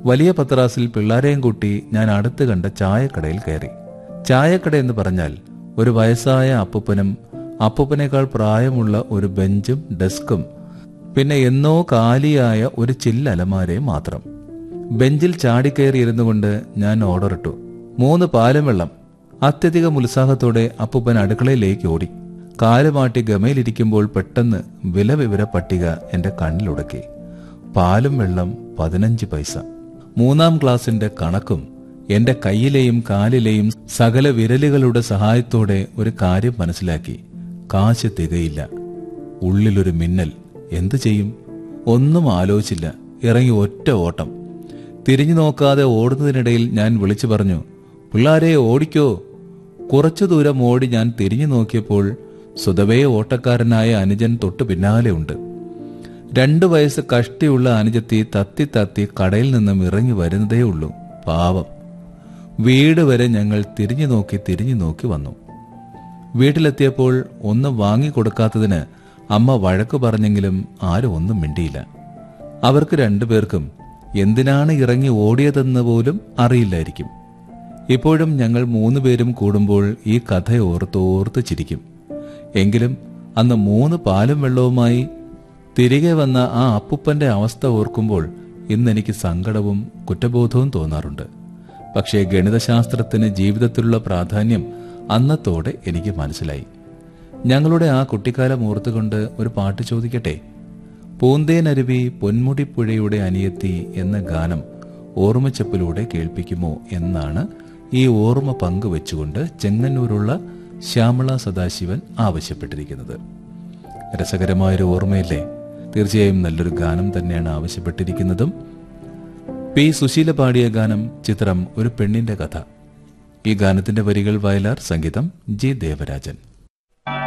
വലിയ പത്രാസിൽ പിള്ളാരെയും കൂട്ടി ഞാൻ അടുത്ത് കണ്ട ചായക്കടയിൽ കയറി ചായക്കട എന്ന് പറഞ്ഞാൽ ഒരു വയസ്സായ അപ്പൂപ്പനും അപ്പൂപ്പനേക്കാൾ പ്രായമുള്ള ഒരു ബെഞ്ചും ഡെസ്കും പിന്നെ എന്നോ കാലിയായ ഒരു ചില്ലലമാരയും മാത്രം ബെഞ്ചിൽ ചാടിക്കയറി ഇരുന്നു കൊണ്ട് ഞാൻ ഓർഡർ ഇട്ടു മൂന്ന് പാലും വെള്ളം അത്യധികം ഉത്സാഹത്തോടെ അപ്പൂപ്പൻ അടുക്കളയിലേക്ക് ഓടി കാലുമാട്ടി ഗമയിലിരിക്കുമ്പോൾ പെട്ടെന്ന് വില വിവര പട്ടിക എന്റെ കണ്ണിലുടക്കി പാലും വെള്ളം പതിനഞ്ച് പൈസ മൂന്നാം ക്ലാസിന്റെ കണക്കും എന്റെ കയ്യിലെയും കാലിലെയും സകല വിരലുകളുടെ സഹായത്തോടെ ഒരു കാര്യം മനസ്സിലാക്കി കാശ് തികയില്ല ഉള്ളിലൊരു മിന്നൽ എന്തു ചെയ്യും ഒന്നും ആലോചിച്ചില്ല ഇറങ്ങി ഒറ്റ ഓട്ടം തിരിഞ്ഞു നോക്കാതെ ഓടുന്നതിനിടയിൽ ഞാൻ വിളിച്ചു പറഞ്ഞു പിള്ളാരെ ഓടിക്കോ കുറച്ചു ദൂരം ഓടി ഞാൻ തിരിഞ്ഞു നോക്കിയപ്പോൾ സ്വതവേ ഓട്ടക്കാരനായ അനുജൻ തൊട്ടു പിന്നാലെ ഉണ്ട് രണ്ടു വയസ്സ് കഷ്ടിയുള്ള അനുജത്തി തത്തി തത്തി കടയിൽ നിന്നും ഇറങ്ങി വരുന്നതേ ഉള്ളൂ പാവം വീട് വരെ ഞങ്ങൾ തിരിഞ്ഞു നോക്കി തിരിഞ്ഞു നോക്കി വന്നു വീട്ടിലെത്തിയപ്പോൾ ഒന്നും വാങ്ങിക്കൊടുക്കാത്തതിന് അമ്മ വഴക്കു പറഞ്ഞെങ്കിലും ആരും ഒന്നും മിണ്ടിയില്ല അവർക്ക് രണ്ടുപേർക്കും എന്തിനാണ് ഇറങ്ങി ഓടിയതെന്ന് പോലും അറിയില്ലായിരിക്കും ഇപ്പോഴും ഞങ്ങൾ മൂന്നുപേരും കൂടുമ്പോൾ ഈ കഥ ഓർത്തോർത്ത് ചിരിക്കും എങ്കിലും അന്ന് മൂന്ന് പാലും വെള്ളവുമായി തിരികെ വന്ന ആ അപ്പുപ്പന്റെ അവസ്ഥ ഓർക്കുമ്പോൾ ഇന്നെനിക്ക് സങ്കടവും കുറ്റബോധവും തോന്നാറുണ്ട് പക്ഷേ ഗണിതശാസ്ത്രത്തിന് ജീവിതത്തിലുള്ള പ്രാധാന്യം അന്നത്തോടെ എനിക്ക് മനസ്സിലായി ഞങ്ങളുടെ ആ കുട്ടിക്കാലം ഓർത്തുകൊണ്ട് ഒരു പാട്ട് ചോദിക്കട്ടെ പൂന്തേനരുവി പൊന്മുടിപ്പുഴയുടെ അനിയത്തി എന്ന ഗാനം ഓർമ്മച്ചപ്പിലൂടെ കേൾപ്പിക്കുമോ എന്നാണ് ഈ ഓർമ്മ പങ്കുവെച്ചുകൊണ്ട് ചെങ്ങന്നൂരുള്ള ശ്യാമള സദാശിവൻ ആവശ്യപ്പെട്ടിരിക്കുന്നത് രസകരമായൊരു ഓർമ്മയില്ലേ തീർച്ചയായും നല്ലൊരു ഗാനം തന്നെയാണ് ആവശ്യപ്പെട്ടിരിക്കുന്നതും പി സുശീല പാടിയ ഗാനം ചിത്രം ഒരു പെണ്ണിന്റെ കഥ ഈ ഗാനത്തിന്റെ വരികൾ വയലാർ സംഗീതം ജി ദേവരാജൻ